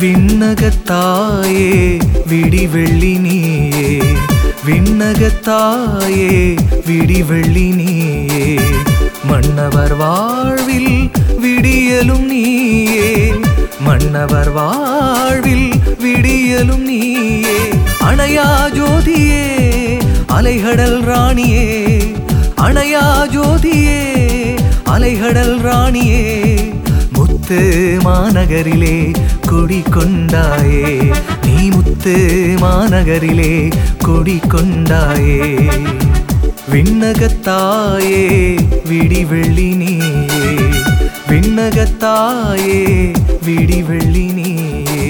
விண்ணகத்தாயே விடிவெள்ளி நீயே விண்ணகத்தாயே விடிவெள்ளி நீயே மன்னவர் வாழ்வில் விடியலும் நீயே மன்னவர் வாழ்வில் விடியலும் நீயே அணையா ஜோதியே அலைகடல் ராணியே அணையா ஜோதியே அலைகடல் ராணியே முத்து மாநகரிலே குடிக்கொண்டாயே நீ முத்து மாநகரிலே குடிக்கொண்டாயே விண்ணகத்தாயே விடிவெள்ளி நீயே விண்ணகத்தாயே விடிவெள்ளி நீயே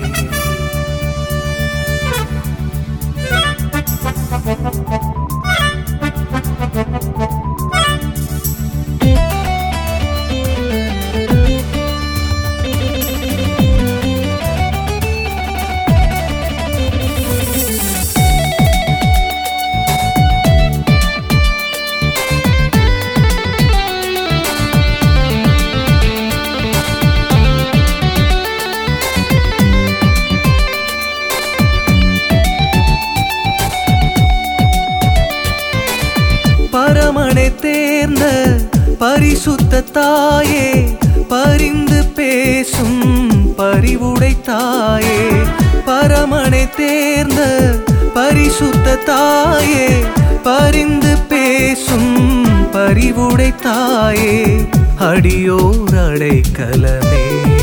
பரமனை தேர்ந்த பரிசுத்த தாயே பரிந்து பேசும் பரிவுடை தாயே பரமனை தேர்ந்த பரிசுத்த தாயே பரிந்து பேசும் பரிவுடை தாயே அடியோர் அடைக்கலமே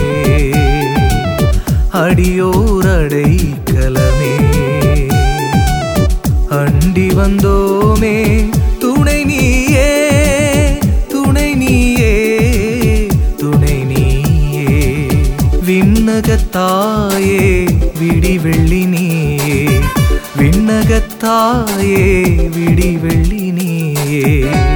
அடியோர் அடைக்கலமே அண்டி வந்தோமே துணை நீயே துணை நீயே துணை நீயே விண்ணகத்தாயே விடிவெள்ளி நீயே விண்ணகத்தாயே விடிவெள்ளி நீயே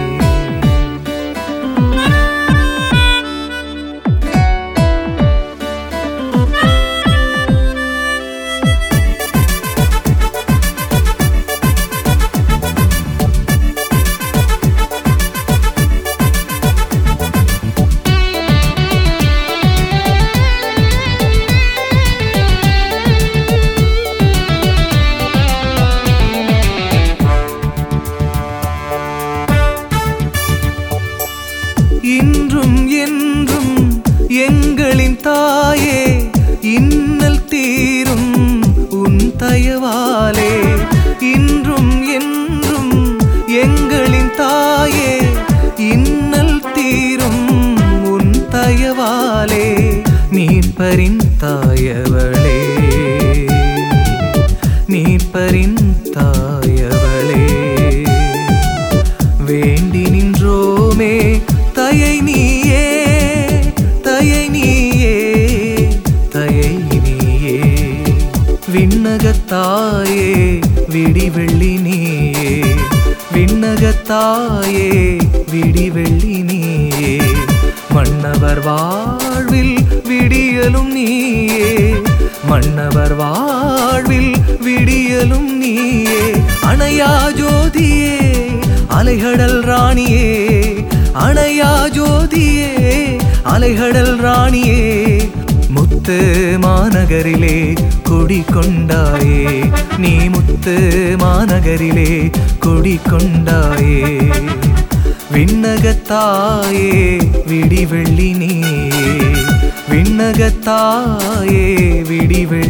இன்றும் என்றும் எங்களின் தாயே இன்னல் தீரும் உன் தயவாலே இன்றும் என்றும் எங்களின் தாயே இன்னல் தீரும் உன் தயவாலே நீர்பரின் தாயவளே நீர்பரின் தாயவளே வேண்டி நின்றோமே தயை நீயே தயை நீயே தயை நீயே விண்ணகத்தாயே விடிவெள்ளி நீயே விண்ணகத்தாயே விடிவெள்ளி நீயே மன்னவர் வாழ்வில் விடியலும் நீயே மன்னவர் வாழ்வில் விடியலும் நீயே அணையா ஜோதியே அலைகடல் ராணியே அணையா ஜோதியே அலைகடல் ராணியே முத்து மாநகரிலே குடிக்கொண்டாயே நீ முத்து மாநகரிலே குடிக்கொண்டாயே விண்ணகத்தாயே விடிவெள்ளி நீயே விண்ணகத்தாயே விடிவெள்ளி